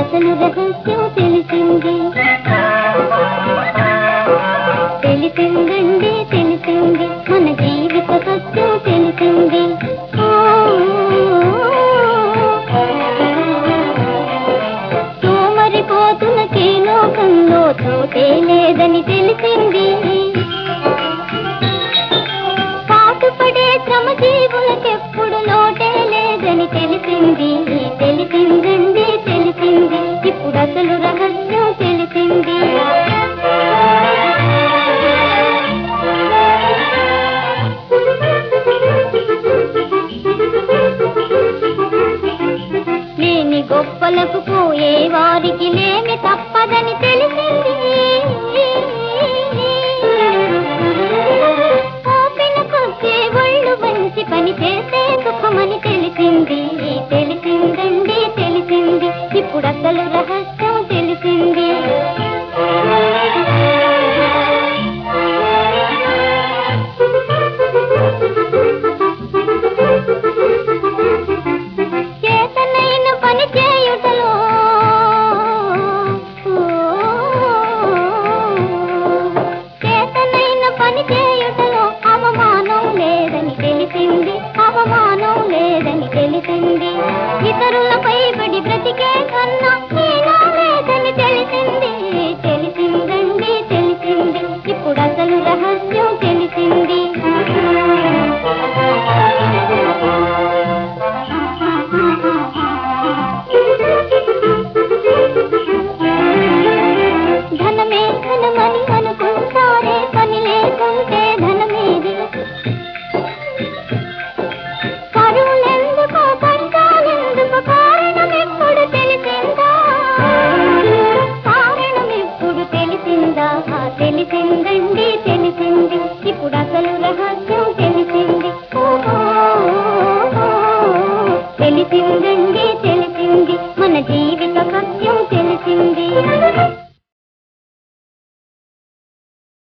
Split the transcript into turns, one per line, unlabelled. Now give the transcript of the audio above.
అసలు రహస్యం తెలిసింది తెలిసిందండి తెలిసింది మన జీవిత సత్యం తెలిసింది సోమరిపోతున్న లోకంలో చోటే లేదని తెలిసింది పాటుపడే శ్రమజీవులకెప్పుడు లోటే లేదని తెలిసింది తెలిసిందండి తెలిసింది ఇప్పుడు అసలు రహస్యం తెలిసింది లేని గొప్పలకు పోయే వారికి లేమి తప్పదని తెలిసింది ఓపిన కొద్ది ఒళ్ళు వంచి పని చేసే సుఖమని తెలిసింది తెలిసిందండి తెలిసింది ఇప్పుడు అసలు రహస్యం తెలిసింది చేతనైన పని చేయుటలో చేతనైన పని చేయుటలో అవమానం లేదని తెలిసింది అవమానం లేదని తెలిసింది ఇతరులపై పడి బ్రతికే కన్నా హీనా లేదని తెలిసింది తెలిసిందండి తెలిసింది ఇప్పుడు అసలు రహస్యం తెలిసింది ధనమే ధనమని అనుకుంటారే పని లేకుంటే ధనమేది కరువులెందుకో కష్టాలెందుకు కారణం ఎప్పుడు తెలిసిందా కారణం ఎప్పుడు తెలిసిందా ఆ తెలిసిందండి తెలిసింది ఇప్పుడు అసలు రహస్యం తెలిసింది ఓహో తెలిసిందండి తెలిసింది మన జీవిత సత్యం తెలిసింది